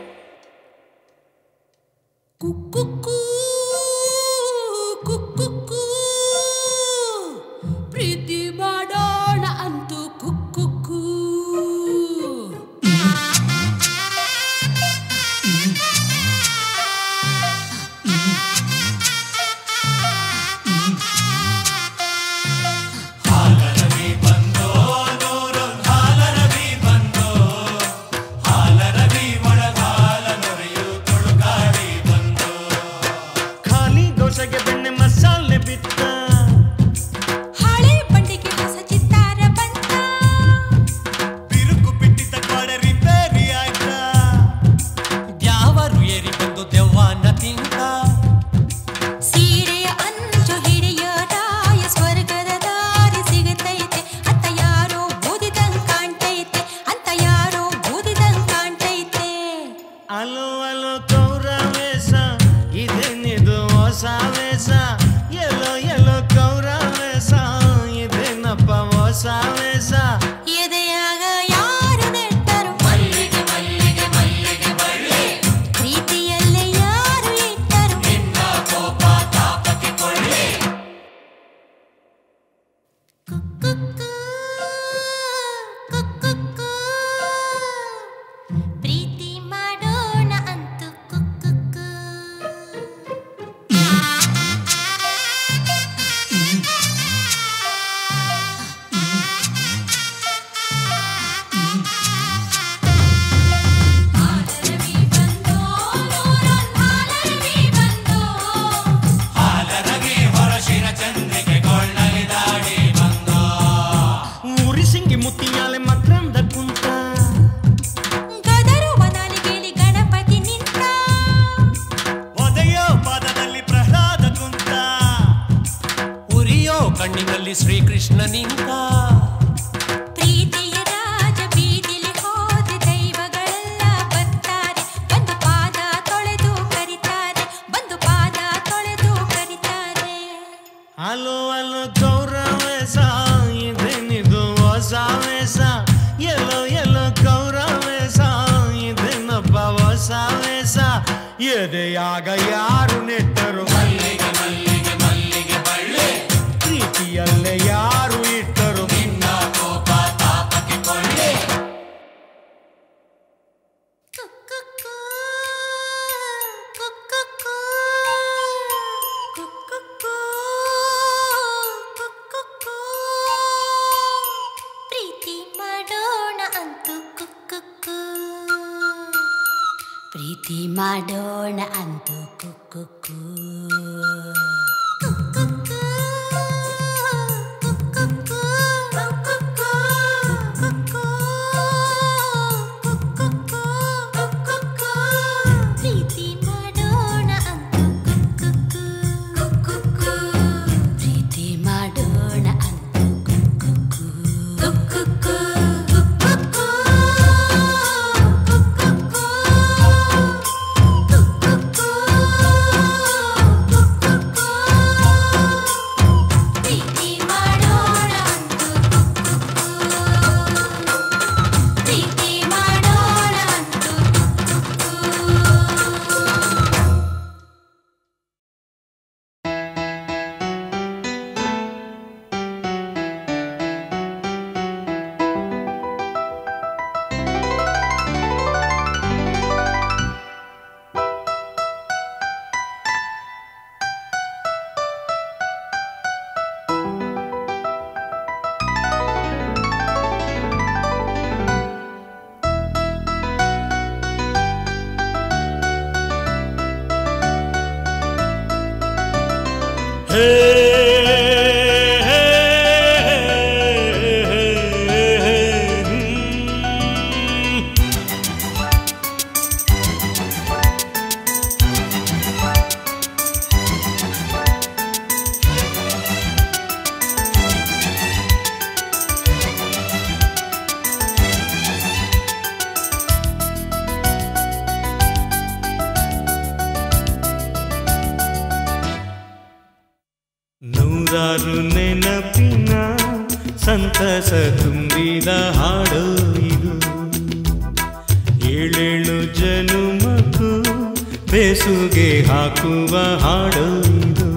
ಕುಕ್ಕುಕ್ಕೂ ಕುಕ್ಕುಕ್ಕೂ ಪ್ರೀತಿ ಮಾಡೋಣ ಅಂತೂ ಕುಕ್ಕುಕ್ಕೂ ಹಾಲರವಿ ಬಂದೋ ನೂರೊಂದು ಹಾಲರವಿ ಬಂದೋ ಹಾಲರವಿ ಒಳಗಾಲ ನೊರೆಯು ತುಳುಕಾಡಿ ಬಂದೋ ಖಾಲಿ ದೋಸೆಗೆ ಬೆಣ್ಣೆ ಮಸಾಲೆ ಬಿತ್ತ ಹಳೆ ಬಂಡಿಗೆ ಹೊಸ ಚಿತ್ತಾರ ಬಂತ ಬಿರುಕು ಬಿಟ್ಟಿದ್ದ ಗಾಡ ರಿಪೇರಿ ಆಯ್ತಾ ದ್ಯಾವರು ಏರಿ ಬಂದು ದೆವ್ವನ ತಿಂತ ಸೀರೆಯ ಅಂಚು ಹಿಡಿಯೋದಾಯ ಸ್ವರ್ಗದ ದಾರಿ ಸಿಗತೈತೆ ಅಂತ ಯಾರೋ ಬೂದಿದಂಗ್ ಕಾಣ್ತೈತೆ ಅಂತ ಯಾರೋ ಬೂದಿದಂಗ್ ಕಾಣ್ತೈತೆ ಅಲೋ ಅಲೋ ಕೌರವೇಶ ಇದೇನಿದು ಹೊಸ ವೇಷ ಎಲ್ಲೋ ಎಲ್ಲೋ ಕೌರವೇಶ ಇದೇನಪ್ಪ ಹೊಸ ವೇಷ ಎದೆಯಾಗ ಯಾರು ನೆಟ್ಟರು ಮಲ್ಲಿಗೆ ಮಲ್ಲಿಗೆ ಮಲ್ಲಿಗೆ ಬಳ್ಳಿ ಪ್ರೀತಿಯಲ್ಲೇ ಯಾರು ಇಟ್ಟರು ನಿನ್ನ ಕೋಪ ತಾಪಕ್ಕೆ ಕೊಳ್ಳಿ ಕುಕ್ಕುಕ್ಕೂ, ಕುಕ್ಕುಕ್ಕೂ. ಪ್ರೀತಿ ಮಾಡೋಣ ಅಂತೂ ಕುಕ್ಕುಕ್ಕೂ. ಹಾಲರವಿ ಬಂದೋ, ನೂರೊಂದ್ ಹಾಲರವಿ ಬಂದೋ. ಹಾಲರವಿ ಹೊರಶಿರ ಚಂದ್ರಿಕೆ ಕೊಳ್ಳಲಿ ದಾಡಿ ಬಂದೋ ಊರಿ ಸಿಂಗಿ ಮುತ್ತಿಯಾಲೆ ಮಕರಂದ ಕುಂತ ಗದರು ವನಾಲಿಗೆಲಿ ಗಣಪತಿ ನಿಂತ ಒದೆಯೋ ಪಾದದಲ್ಲಿ ಪ್ರಹ್ಲಾದ ಕುಂತ ಉರಿಯೋ ಕಣ್ಣಿನಲ್ಲಿ ಶ್ರೀಕೃಷ್ಣ ನಿಂತ ಪ್ರೀತಿಯ ರಾಜ ಬೀದಿಲಿ ಹೋದ ದೈವಗಳೆಲ್ಲ ಬರ್ತಾರೆ ಬಂದು ಪಾದ ತೊಳೆದು ಕರಿತಾರೆ ಬಂದು ಪಾದ ತೊಳೆದು ಕರಿತಾರೆ ಅಲೋ ಅಲೋ ಕೌರವೇಶ ಇದೇನಿದು ಹೊಸ ವೇಷ ಎಲ್ಲೋ ಎಲ್ಲೋ ಕೌರವೇಶ ಇದೇನಪ್ಪ ಹೊಸ ವೇಷ ಎದೆಯಾಗ ಯಾರು ನೆಟ್ಟರು ಮಲ್ಲಿಗೆ ಮಲ್ಲಿಗೆ ಮಲ್ಲಿಗೆ ಬಳ್ಳಿ ಪ್ರೀತಿಯಲ್ಲೇ ಯಾರು ಇಟ್ಟರು ನಿನ್ನ ಕೋಪ ತಾಪಕ್ಕೆ ಕೊಳ್ಳಿ ಕುಕ್ಕುಕ್ಕೂ, ಕುಕ್ಕುಕ್ಕೂ, ಕುಕ್ಕುಕ್ಕೂ, ಕುಕ್ಕುಕ್ಕೂ. ಪ್ರೀತಿ ಮಾಡೋಣ ಅಂತೂ ಪ್ರೀತಿ ಮಾಡೋಣ ಅಂತು ಕುಕ್ಕು ಪ್ರೀತಿ ಮಾಡೋಣ ಅಂತು ಕುಕ್ಕು ಪ್ರೀತಿ ಮಾಡೋಣ ಅಂತು ಕುಕ್ಕು ಪ್ರೀತಿ ಮಾಡೋಣ ಅಂತು ಪ್ರೀತಿ ಮಾಡೋಣ ಅಂತು ಹೇ ಹೇ ನೂರಾರು ನೆನಪಿನ ಸಂತಸ ತುಂಬಿದ ಹಾಡು ಇದು ಏಳೇಳು ಜನುಮಕ್ಕೂ ಬೇಸುಗೆ ಹಾಕುವ ಹಾಡು ಇದು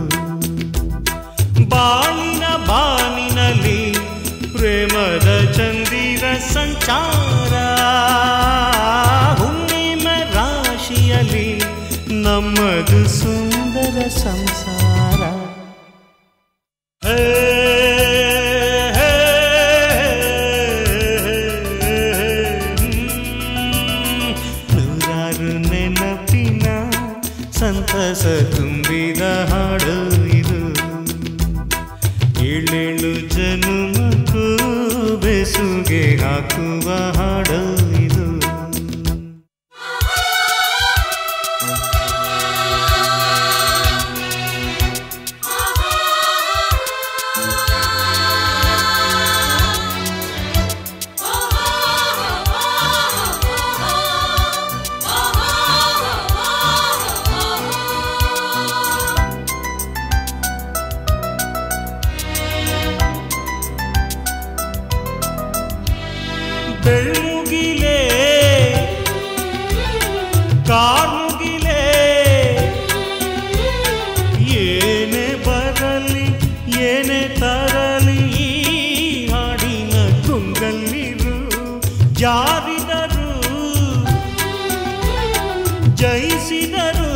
ಬಾಳಿನ ಬಾನಿನಲ್ಲಿ ಪ್ರೇಮದ ಚಂದಿರ ಸಂಚಾರ ಹುಣ್ಣಿಮೆ ರಾಶಿಯಲ್ಲಿ ನಮ್ಮದು ಸುಂದರ ಸಂಸಾರ ಹೇ, ಹೇ, ಹ್ಮ್. ನೂರಾರು ನೆನಪಿನ ಸಂತಸ ತುಂಬಿದ ಹಾಡು ಇದು ಏಳೇಳು ಜನುಮಕ್ಕೂ ಬೆಸುಗೆ ಹಾಕುವ ಹಾಡು ಇದು ಬೆಳ್ಳುಗಿಲೇ ಕಾಡುಗಿಲೇ ಏನೇ ಬರಲಿ ಏನೇ ತರಲಿ ಈ ಹಾಡಿನ ಗುಂಗಲ್ಲಿರು ಜಾರಿದರು ಜಯಿಸಿದರು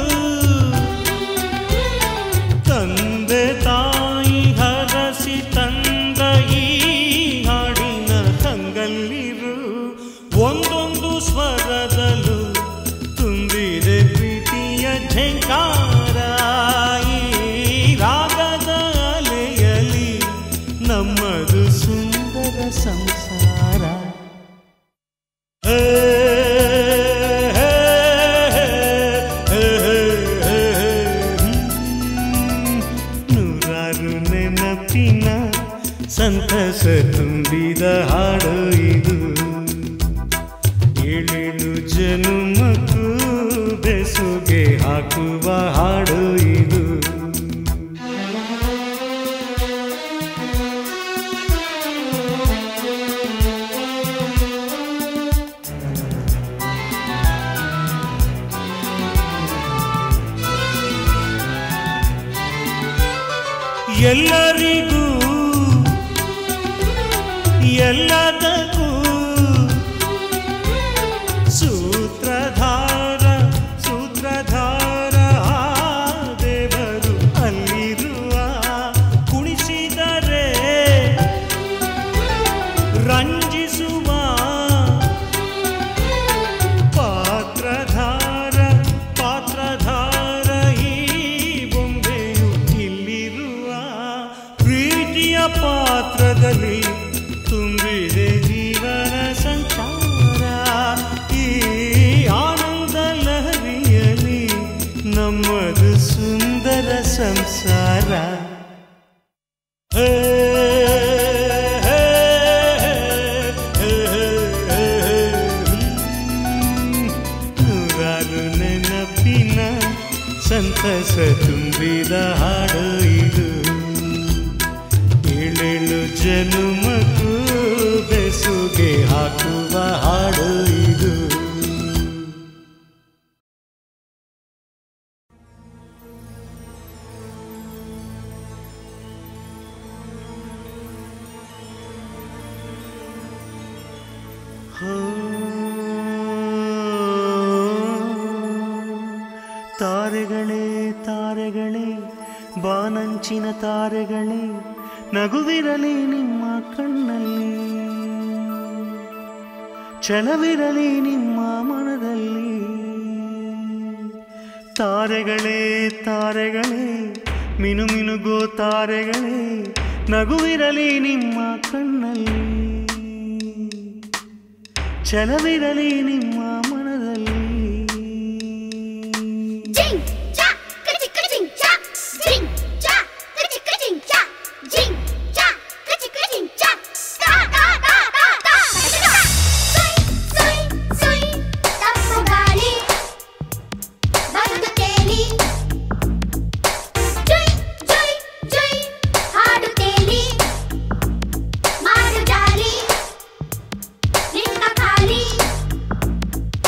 ತಂದೆ ತಾಯಿ ಹರಸಿ ತಂದ ಈ ಹಾಡಿನ ಕಂಗಲ್ಲಿರು ಒಂದೊಂದು ಸ್ವರದಲ್ಲೂ ತುಂಬಿದೆ ಪ್ರೀತಿಯ ಝಂಕಾರ ಈ ರಾಗದ ಅಲೆಯಲಿ ನಮ್ಮದು ಸುಂದರ ಸಂಸಾರ ಹೇ, ಹೇ, ಹೇ, ಹೇ, ಹೇ, ಹ್ಮ್. ನೂರಾರು ನೆನಪಿನ ಸಂತಸ ತುಂಬಿದ ಹಾಡು ಇದು ಏಳೇಳು ಜನುಮಕ್ಕೂ ಬೆಸುಗೆ ಹಾಕುವ ಹಾಡು ಇದು ಎಲ್ಲರಿಗೂ ಎಲ್ಲದಕ್ಕೂ ಸೂತ್ರಧಾರ ಸೂತ್ರಧಾರ ದೇವರು ಅಲ್ಲಿರುವ ಕುಣಿಸಿದರೆ ರಂಜಿಸುವ ಪಾತ್ರಧಾರ ಸಂಸಾರ ಹೇ, ಹೇ, ಹೇ, ಹೇ, ಹ್ಮ್. ನೂರಾರು ನೆನಪಿನ ಸಂತಸ ತುಂಬಿದ ಹಾಡು ಇದು ಏಳೇಳು ಜನುಮಕ್ಕೂ ಬೆಸುಗೆ ಹಾಕುವ ಹಾಡು ಇದು ಹೋ, ತಾರೆಗಳೇ ತಾರೆಗಳೇ ಬಾನಂಚಿನ ತಾರೆಗಳೇ ನಗುವಿರಲಿ ನಿಮ್ಮ ಕಣ್ಣಲ್ಲಿ ಛಲವಿರಲಿ ನಿಮ್ಮ ಮನದಲ್ಲಿ ತಾರೆಗಳೇ ತಾರೆಗಳೇ ಮಿನು ಮಿನುಗೋ ತಾರೆಗಳೇ ನಗುವಿರಲಿ ನಿಮ್ಮ ಕಣ್ಣಲ್ಲಿ ಛಲವಿರಲಿ ನಿಮ್ಮ ಮನದಲ್ಲಿ Jing, ja, ka-chicka, jing, ja. Jing, ja, ka-chicka, jing, ja. Jing, ja, ka-chicka, jing, ja. Ta, ta, ta, ta, ta. Sui, sui, sui, ತಪ್ಪು ಗಾಳಿ ಬರುದು ತೇಲಿ ಜುಯ್, ಜುಯ್, ಜುಯ್, ಹಾಡು ತೇಲಿ ಮಾಡು ಜಾಲಿ ನಿನ್ನ ಖಾಲಿ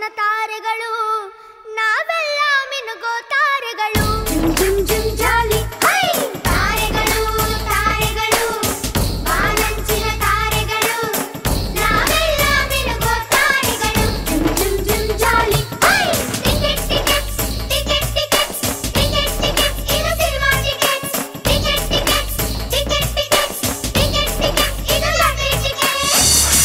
ತಾರೆಗಳು ನಾವೆಲ್ಲ ಮಿನುಗೋ ತಾರೆಗಳು ಜುಮ್ ಜುಮ್ ಜುಮ್ ಜಾಲಿ ಹೈ ತಾರೆಗಳು ತಾರೆಗಳು ಬಾನಂಚಿನ ತಾರೆಗಳು ನಾವೆಲ್ಲ ಮಿನುಗೋ ತಾರೆಗಳು ಜುಮ್ ಜುಮ್ ಜುಮ್ ಜಾಲಿ ಹೈ ticket tickets ticket tickets ticket tickets ಇದು cinema tickets ticket tickets ticket tickets ticket tickets ಇದು ಲಾಟರಿ ಟಿಕೆಟ್ಸ್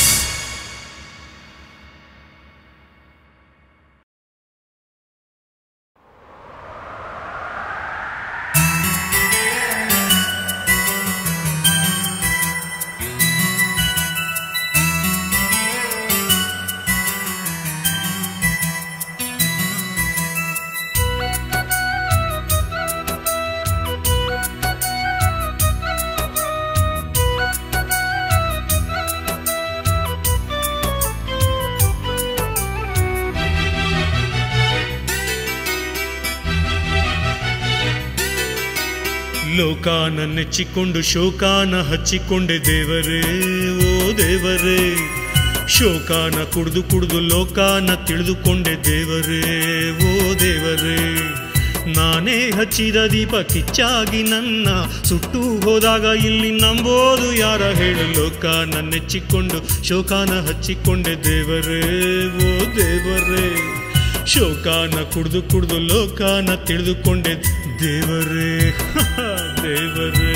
ಲೋಕಾನ ನೆಚ್ಚಿಕೊಂಡು ಶೋಕಾನ ಹಚ್ಚಿಕೊಂಡೆ ದೇವರೇ ಓ ದೇವರೇ ಶೋಕಾನ ಕುಡಿದು ಕುಡಿದು ಲೋಕಾನ ತಿಳಿದುಕೊಂಡೆ ದೇವರೇ ಓ ದೇವರೇ ನಾನೇ ಹಚ್ಚಿದ ದೀಪ ಕಿಚ್ಚಾಗಿ ನನ್ನ ಸುಟ್ಟು ಹೋದಾಗ ಇಲ್ಲಿ ನಂಬೋದು ಯಾರ ಹೇಳು ಲೋಕಾನ ನೆಚ್ಚಿಕೊಂಡು ಶೋಕಾನ ಹಚ್ಚಿಕೊಂಡೆ ದೇವರೇ ಓ ದೇವರೇ ಶೋಕಾನ ಕುಡಿದು ಕುಡಿದು ಲೋಕಾನ ತಿಳಿದುಕೊಂಡೆ ದೇವರೇ ದೇವರೇ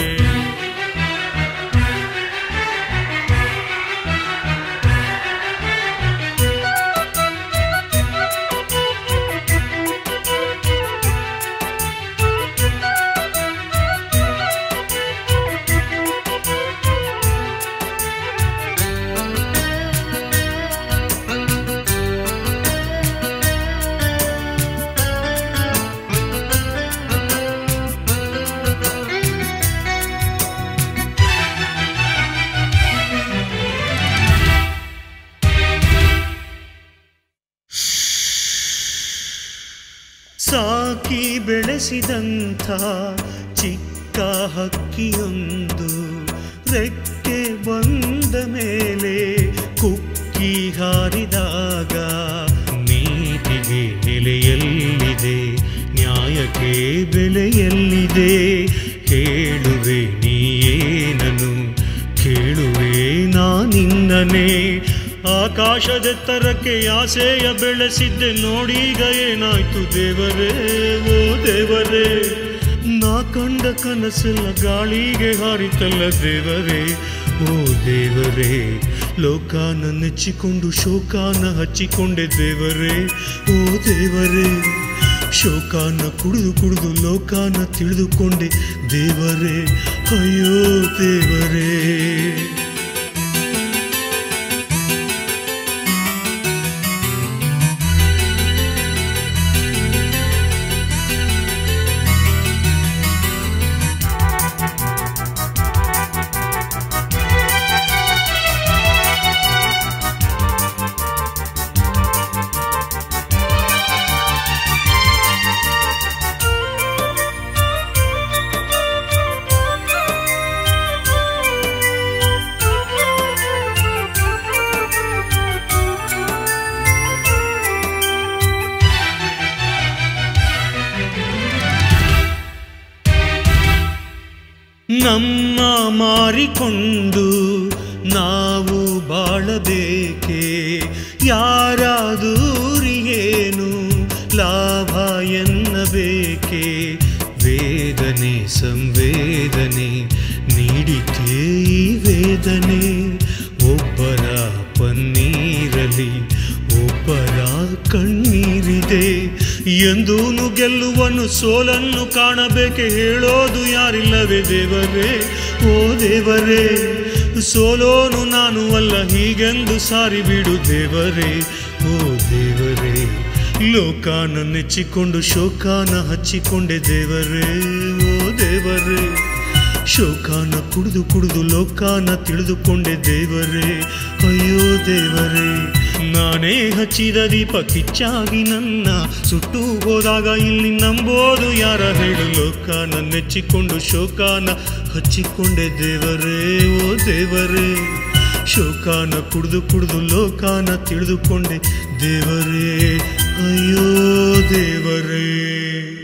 ಸಾಕಿ ಬೆಳೆಸಿದಂಥ ಚಿಕ್ಕ ಹಕ್ಕಿಯೊಂದು ರೆಕ್ಕೆ ಬಂದ ಮೇಲೆ ಕುಕ್ಕಿ ಹಾರಿದಾಗ ನೀತಿಗೆ ನೆಲೆಯಲ್ಲಿದೆ ನ್ಯಾಯಕ್ಕೆ ಬೆಲೆಯಲ್ಲಿದೆ ಹೇಳುವೆ ನೀಯೇನನು ಕೇಳುವೆ ನಾನಿನ್ನನೇ ಆಕಾಶದೆತ್ತರಕ್ಕೆ ಆಸೆಯ ಬೆಳೆಸಿದ್ದೆ ನೋಡೀಗ ಏನಾಯ್ತು ದೇವರೇ ಓ ದೇವರೇ ನಾ ಕಂಡ ಕನಸೆಲ್ಲ ಗಾಳಿಗೆ ಹಾರಿತಲ್ಲ ದೇವರೇ ಓ ದೇವರೇ ಲೋಕಾನ ನೆಚ್ಚಿಕೊಂಡು ಶೋಕಾನ ಹಚ್ಚಿಕೊಂಡೆ ದೇವರೇ ಓ ದೇವರೇ ಶೋಕಾನ ಕುಡಿದು ಕುಡಿದು ಲೋಕಾನ ತಿಳಿದುಕೊಂಡೆ ದೇವರೇ ಅಯ್ಯೋ ದೇವರೇ ನಮ್ಮ ಮಾರಿಕೊಂಡು ನಾವು ಬಾಳಬೇಕೆ ಯಾರ ದೂರಿಯೇನು ಲಾಭ ಎನ್ನಬೇಕೆ ವೇದನೆ ಸಂವೇದನೆ ನೀಡಿಕೆ ಈ ವೇದನೆ ಒಬ್ಬರ ಪನ್ನೀರಲಿ ಒಬ್ಬರ ಕಣ್ಣೀರಿದೆ ಎಂದೂನು ಗೆಲ್ಲುವನ್ನು ಸೋಲನ್ನು ಕಾಣಬೇಕೆ ಹೇಳೋದು ಯಾರಿಲ್ಲವೇ ದೇವರೇ ಓ ದೇವರೇ ಸೋಲೋನು ನಾನು ಅಲ್ಲ ಹೀಗೆಂದು ಸಾರಿ ಬಿಡು ದೇವರೇ ಓ ದೇವರೇ ಲೋಕಾನ ನೆಚ್ಚಿಕೊಂಡು ಶೋಕಾನ ಹಚ್ಚಿಕೊಂಡೆ ದೇವರೇ ಓ ದೇವರೇ ಶೋಕಾನ ಕುಡಿದು ಕುಡಿದು ಲೋಕಾನ ತಿಳಿದುಕೊಂಡೆ ದೇವರೇ ಅಯ್ಯೋ ದೇವರೇ ನಾನೇ ಹಚ್ಚಿದ ದೀಪ ಕಿಚ್ಚಾಗಿ ನನ್ನ ಸುಟ್ಟು ಹೋದಾಗ ಇಲ್ಲಿ ನಂಬೋದು ಯಾರ ಹೇಳು ಲೋಕಾನ ನೆಚ್ಚಿಕೊಂಡು ಶೋಕಾನ ಹಚ್ಚಿಕೊಂಡೆ ದೇವರೇ ಓ ದೇವರೇ ಶೋಕಾನ ಕುಡಿದು ಕುಡಿದು ಲೋಕಾನ ತಿಳಿದುಕೊಂಡೆ ದೇವರೇ ಅಯ್ಯೋ ದೇವರೇ